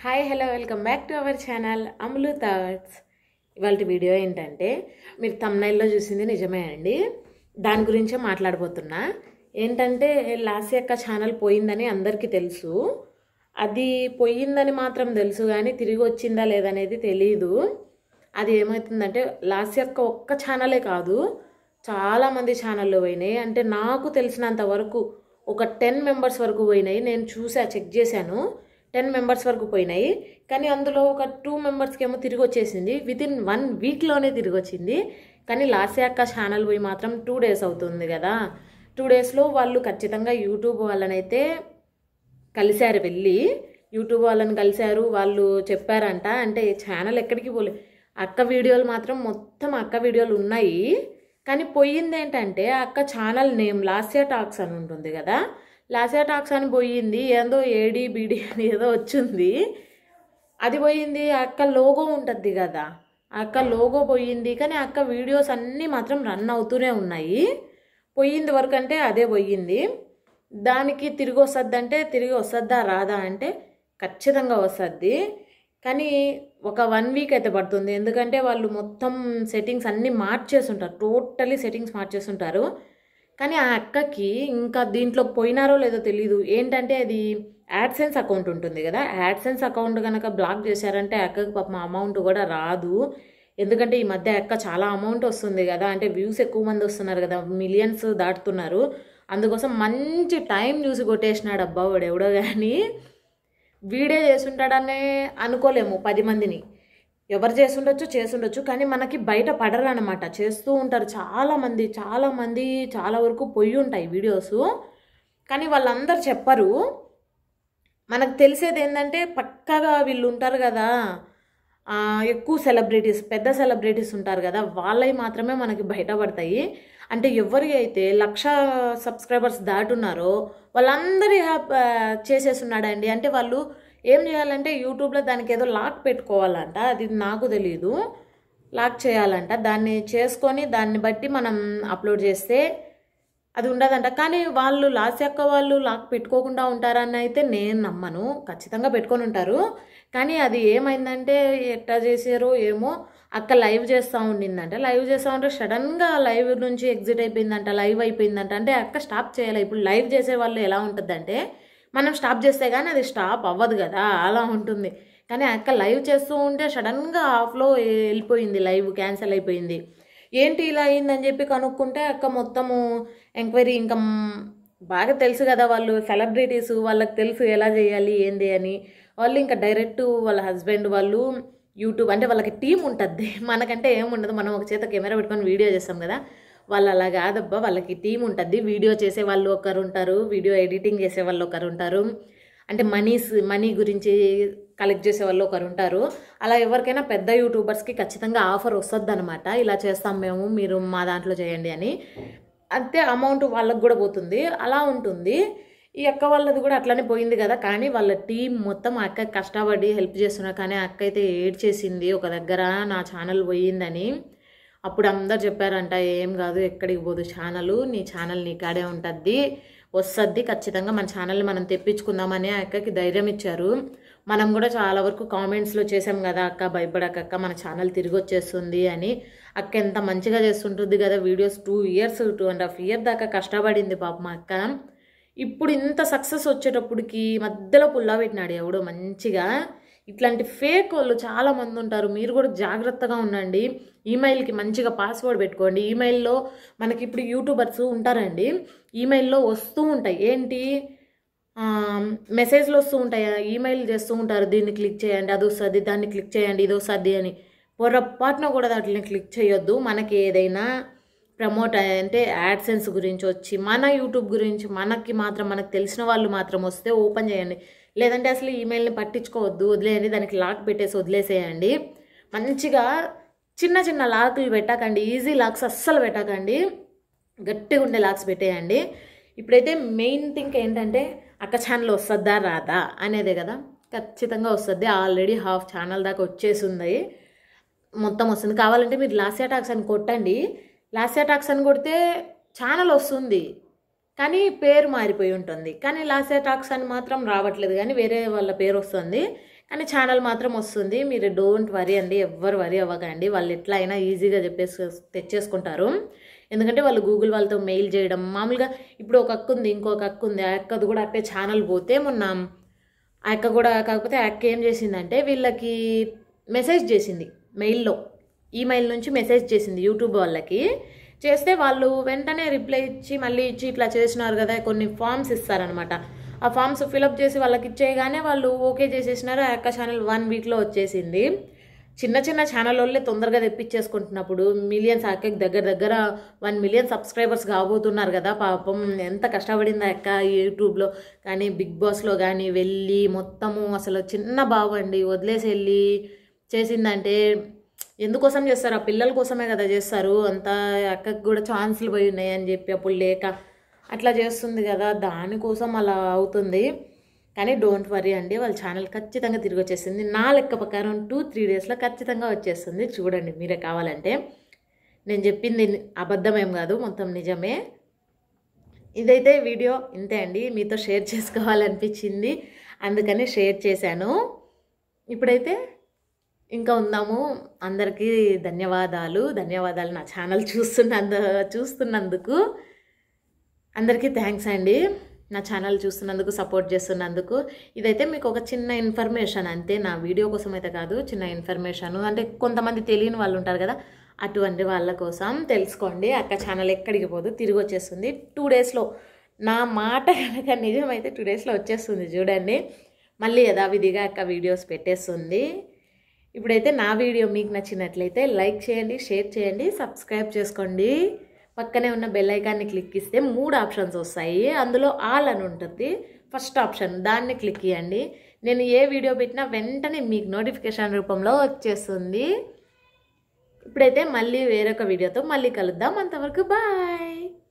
hi hello welcome back to our channel Amalu thoughts ఇవాళ video ఏంటంటే మీరు తమ్నైల్లో చూసింది నిజమే అండి దాని గురించే మాట్లాడబోతున్నా ఏంటంటే లాస్ట్ యొక్క ఛానల్ పోయిందని అందరికీ తెలుసు అది పోయిందని మాత్రం తెలుసు కానీ తిరిగి వచ్చిందా లేదనేది తెలియదు అది ఏమవుతుందంటే లాస్ట్ యొక్క ఒక్క ఛానలే కాదు చాలామంది ఛానళ్ళు పోయినాయి అంటే నాకు తెలిసినంత వరకు ఒక టెన్ మెంబర్స్ వరకు పోయినాయి నేను చూసా చెక్ చేశాను టెన్ మెంబర్స్ వరకు పోయినాయి కానీ అందులో ఒక టూ మెంబర్స్కి ఏమో తిరిగి వచ్చేసింది విత్ ఇన్ వన్ వీక్లోనే తిరిగి వచ్చింది కానీ లాస్ట్ అక్క ఛానల్ పోయి మాత్రం టూ డేస్ అవుతుంది కదా టూ డేస్లో వాళ్ళు ఖచ్చితంగా యూట్యూబ్ వాళ్ళనైతే కలిశారు వెళ్ళి యూట్యూబ్ వాళ్ళని కలిశారు వాళ్ళు చెప్పారంట అంటే ఛానల్ ఎక్కడికి పోలే అక్క వీడియోలు మాత్రం మొత్తం అక్క వీడియోలు ఉన్నాయి కానీ పోయింది ఏంటంటే అక్క ఛానల్ నేమ్ లాస్యా టాక్స్ అని ఉంటుంది కదా లాస్యా టాక్స్ అని పోయింది ఏందో ఏడి బీడి అని ఏదో వచ్చింది అది పోయింది అక్క లోగో ఉంటుంది కదా అక్క లోగో పోయింది కానీ అక్క వీడియోస్ అన్నీ మాత్రం రన్ అవుతూనే ఉన్నాయి పోయింది వరకు అంటే అదే పోయింది దానికి తిరిగి వస్తుంది అంటే తిరిగి వస్తుందా రాదా అంటే ఖచ్చితంగా వస్తుంది కానీ ఒక వన్ వీక్ అయితే పడుతుంది ఎందుకంటే వాళ్ళు మొత్తం సెట్టింగ్స్ అన్నీ మార్చేస్తుంటారు టోటలీ సెట్టింగ్స్ మార్చేస్తుంటారు కానీ ఆ అక్కకి ఇంకా దీంట్లో పోయినారో లేదో తెలీదు ఏంటంటే అది యాడ్సెన్స్ అకౌంట్ ఉంటుంది కదా యాడ్సెన్స్ అకౌంట్ కనుక బ్లాక్ చేశారంటే అక్కకి పాపం అమౌంట్ కూడా రాదు ఎందుకంటే ఈ మధ్య అక్క చాలా అమౌంట్ వస్తుంది కదా అంటే వ్యూస్ ఎక్కువ మంది వస్తున్నారు కదా మిలియన్స్ దాటుతున్నారు అందుకోసం మంచి టైం చూసి కొట్టేసినాడు అబ్బా వాడు ఎవడో కానీ వీడే చేసుంటాడనే అనుకోలేము పది మందిని ఎవరు చేసుండొచ్చు చేసుండొచ్చు కానీ మనకి బయట పడరు అనమాట చేస్తూ ఉంటారు చాలామంది చాలామంది చాలా వరకు పొయ్యి ఉంటాయి వీడియోస్ కానీ వాళ్ళందరూ చెప్పరు మనకు తెలిసేది ఏంటంటే పక్కాగా వీళ్ళు ఉంటారు కదా ఆ, ఎక్కువ సెలబ్రిటీస్ పెద్ద సెలబ్రిటీస్ ఉంటారు కదా వాళ్ళవి మాత్రమే మనకి బయటపడతాయి అంటే ఎవరి అయితే లక్ష సబ్స్క్రైబర్స్ దాటున్నారో వాళ్ళందరి హ్యాప్ చేసేస్తున్నాడండి అంటే వాళ్ళు ఏం చేయాలంటే యూట్యూబ్లో దానికి ఏదో లాక్ పెట్టుకోవాలంట అది నాకు తెలియదు లాక్ చేయాలంట దాన్ని చేసుకొని దాన్ని బట్టి మనం అప్లోడ్ చేస్తే అది ఉండదంట కానీ వాళ్ళు లాస్ట్ యొక్క వాళ్ళు లాక్ పెట్టుకోకుండా ఉంటారని అయితే నేను నమ్మను ఖచ్చితంగా పెట్టుకొని ఉంటారు కానీ అది ఏమైందంటే ఎట్లా చేసారో ఏమో అక్క లైవ్ చేస్తూ ఉండిందంట లైవ్ చేస్తూ ఉంటే సడన్గా లైవ్ నుంచి ఎగ్జిట్ అయిపోయిందంట లైవ్ అయిపోయిందంట అంటే అక్క స్టాప్ చేయాలి ఇప్పుడు లైవ్ చేసే వాళ్ళు ఎలా ఉంటుందంటే మనం స్టాప్ చేస్తే కానీ అది స్టాప్ అవ్వదు కదా అలా ఉంటుంది కానీ అక్క లైవ్ చేస్తూ ఉంటే సడన్గా ఆఫ్లో వెళ్ళిపోయింది లైవ్ క్యాన్సిల్ అయిపోయింది ఏంటి ఇలా అయిందని చెప్పి కనుక్కుంటే అక్క మొత్తము ఎంక్వైరీ ఇంకా మ్, బాగా తెలుసు కదా వాళ్ళు సెలబ్రిటీస్ వాళ్ళకి తెలుసు ఎలా చేయాలి ఏంది అని వాళ్ళు ఇంకా డైరెక్ట్ వాళ్ళ హస్బెండ్ వాళ్ళు యూట్యూబ్ అంటే వాళ్ళకి టీం ఉంటుంది మనకంటే ఏముండదు మనం ఒక చేత కెమెరా పెట్టుకొని వీడియో చేస్తాం కదా వాళ్ళు అలా కాదబ్బా వాళ్ళకి టీం ఉంటుంది వీడియో చేసే వాళ్ళు ఒకరు ఉంటారు వీడియో ఎడిటింగ్ చేసే వాళ్ళు ఒకరు ఉంటారు అంటే మనీస్ మనీ గురించి కలెక్ట్ చేసే వాళ్ళు ఒకరు ఉంటారు అలా ఎవరికైనా పెద్ద యూట్యూబర్స్కి ఖచ్చితంగా ఆఫర్ వస్తుంది అనమాట ఇలా చేస్తాం మేము మీరు మా దాంట్లో చేయండి అని అంతే అమౌంట్ వాళ్ళకు కూడా పోతుంది అలా ఉంటుంది ఈ అక్క వాళ్ళది కూడా అట్లనే పోయింది కదా కానీ వాళ్ళ టీం మొత్తం ఆ అక్క కష్టపడి హెల్ప్ చేస్తున్నారు కానీ ఆ అక్క అయితే ఏడ్ చేసింది ఒక దగ్గర నా ఛానల్ పోయిందని అప్పుడు అందరు చెప్పారంట ఏం కాదు ఎక్కడికి పోదు ఛానల్ నీ ఛానల్ నీ కాడే ఉంటుంది వస్తుంది ఖచ్చితంగా మన ఛానల్ని మనం తెప్పించుకుందామని ఆ అక్కకి ధైర్యం ఇచ్చారు మనం కూడా చాలా వరకు కామెంట్స్లో చేసాం కదా అక్క భయపడక అక్క మన ఛానల్ తిరిగి వచ్చేస్తుంది అని అక్క ఎంత మంచిగా చేస్తుంటుంది కదా videos two years two and half year దాకా కష్టపడింది పాప మా అక్క ఇప్పుడు ఇంత సక్సెస్ వచ్చేటప్పటికి మధ్యలో పుల్లా పెట్టినాడు ఎవడో మంచిగా ఇట్లాంటి ఫేక్ వాళ్ళు చాలా మంది ఉంటారు మీరు కూడా జాగ్రత్తగా ఉండండి ఈమెయిల్కి మంచిగా పాస్వర్డ్ పెట్టుకోండి ఈమెయిల్లో మనకి ఇప్పుడు యూట్యూబర్స్ ఉంటారండి ఈమెయిల్లో వస్తూ ఉంటాయి ఏంటి ఆ, మెసేజ్లు వస్తూ ఉంటాయి ఈమెయిల్ చేస్తూ ఉంటారు దీన్ని క్లిక్ చేయండి అది వస్తుంది దాన్ని క్లిక్ చేయండి ఇది వస్తుంది అని పొరపాటున కూడా దాంట్లో క్లిక్ చేయొద్దు మనకి ఏదైనా ప్రమోట్ అంటే యాడ్సెన్స్ గురించి వచ్చి మన యూట్యూబ్ గురించి మనకి మాత్రం మనకు తెలిసిన వాళ్ళు మాత్రం వస్తే ఓపెన్ చేయండి లేదంటే అసలు ఈమెయిల్ని పట్టించుకోవద్దు వదిలేయండి దానికి లాక్ పెట్టేసి వదిలేసేయండి మంచిగా చిన్న చిన్న లాకులు పెట్టకండి ఈజీ లాక్స్ అస్సలు పెట్టకండి గట్టిగా ఉండే లాక్స్ పెట్టేయండి ఇప్పుడైతే మెయిన్ థింగ్ ఏంటంటే అక్క ఛానల్ వస్తుందా రాదా అనేదే కదా ఖచ్చితంగా వస్తుంది ఆల్రెడీ హాఫ్ ఛానల్ దాకా వచ్చేసింది మొత్తం వస్తుంది కావాలంటే మీరు లాస్యా టాక్స్ అని కొట్టండి లాస్యా టాక్స్ అని కొడితే ఛానల్ వస్తుంది కానీ పేరు మారిపోయి ఉంటుంది కానీ లాస్యా టాక్స్ అని మాత్రం రావట్లేదు కానీ వేరే వాళ్ళ పేరు వస్తుంది కానీ ఛానల్ మాత్రం వస్తుంది మీరు డోంట్ వరీ అండి ఎవ్వరు వరీ అవ్వకండి వాళ్ళు ఎట్లా అయినా ఈజీగా చెప్పేసి తెచ్చేసుకుంటారు ఎందుకంటే వాళ్ళు గూగుల్ వాళ్ళతో మెయిల్ చేయడం మామూలుగా ఇప్పుడు ఒక అక్క ఉంది ఇంకొక అక్క ఉంది ఆ అక్కది కూడా అట్టే ఛానల్ పోతే మొన్న ఆ అక్క కూడా కాకపోతే ఆ అక్క ఏం చేసిందంటే వీళ్ళకి మెసేజ్ చేసింది మెయిల్లో ఈమెయిల్ నుంచి మెసేజ్ చేసింది యూట్యూబ్ వాళ్ళకి చేస్తే వాళ్ళు వెంటనే రిప్లై ఇచ్చి మళ్ళీ ఇచ్చి ఇట్లా చేసినారు కదా కొన్ని ఫామ్స్ ఇస్తారనమాట ఆ ఫామ్స్ ఫిలప్ చేసి వాళ్ళకి ఇచ్చేయగానే వాళ్ళు ఓకే చేసేసినారు ఆ యొక్క ఛానల్ వన్ వీక్లో వచ్చేసింది చిన్న చిన్న ఛానల్ వాళ్ళే తొందరగా తెప్పించేసుకుంటున్నప్పుడు మిలియన్స్ అక్కకి దగ్గర దగ్గర వన్ మిలియన్ సబ్స్క్రైబర్స్ కాబోతున్నారు కదా పాపం ఎంత కష్టపడింది ఆ అక్క యూట్యూబ్లో కానీ బిగ్ బాస్లో కానీ వెళ్ళి మొత్తము అసలు చిన్న బాబు అండి వదిలేసి వెళ్ళి చేసిందంటే ఎందుకోసం చేస్తారు ఆ పిల్లల కోసమే కదా చేస్తారు అంతా అక్కకి కూడా ఛాన్సులు పోయి ఉన్నాయి అని చెప్పి అప్పుడు లేక అట్లా చేస్తుంది కదా దానికోసం అలా అవుతుంది కానీ డోంట్ వరీ అండి వాళ్ళ ఛానల్ ఖచ్చితంగా తిరిగి వచ్చేసింది నా లెక్క ప్రకారం టూ త్రీ డేస్లో ఖచ్చితంగా వచ్చేస్తుంది చూడండి మీరే కావాలంటే నేను చెప్పింది అబద్ధం ఏం కాదు మొత్తం నిజమే ఇదైతే వీడియో ఇంతే అండి మీతో షేర్ చేసుకోవాలనిపించింది అందుకని షేర్ చేశాను ఇప్పుడైతే ఇంకా ఉందాము అందరికీ ధన్యవాదాలు ధన్యవాదాలు నా ఛానల్ చూస్తున్నందు చూస్తున్నందుకు అందరికీ థ్యాంక్స్ అండి నా ఛానల్ చూస్తున్నందుకు సపోర్ట్ చేస్తున్నందుకు ఇదైతే మీకు ఒక చిన్న ఇన్ఫర్మేషన్ అంతే నా వీడియో కోసం అయితే కాదు చిన్న ఇన్ఫర్మేషన్ అంటే కొంతమంది తెలియని వాళ్ళు ఉంటారు కదా అటువంటి వాళ్ళ కోసం తెలుసుకోండి అక్క ఛానల్ ఎక్కడికి పోదు తిరిగి వచ్చేస్తుంది టూ డేస్లో నా మాట కనుక నిజమైతే టూ డేస్లో వచ్చేస్తుంది చూడండి మళ్ళీ యథావిధిగా అక్క వీడియోస్ పెట్టేస్తుంది ఇప్పుడైతే నా వీడియో మీకు నచ్చినట్లయితే లైక్ చేయండి షేర్ చేయండి సబ్స్క్రైబ్ చేసుకోండి పక్కనే ఉన్న బెల్ ఐకాన్ని క్లిక్ ఇస్తే మూడు ఆప్షన్స్ వస్తాయి అందులో ఆల్ అని ఉంటుంది ఫస్ట్ ఆప్షన్ దాన్ని క్లిక్ చేయండి నేను ఏ వీడియో పెట్టినా వెంటనే మీకు నోటిఫికేషన్ రూపంలో వచ్చేస్తుంది ఇప్పుడైతే మళ్ళీ వేరొక వీడియోతో మళ్ళీ కలుద్దాం అంతవరకు బాయ్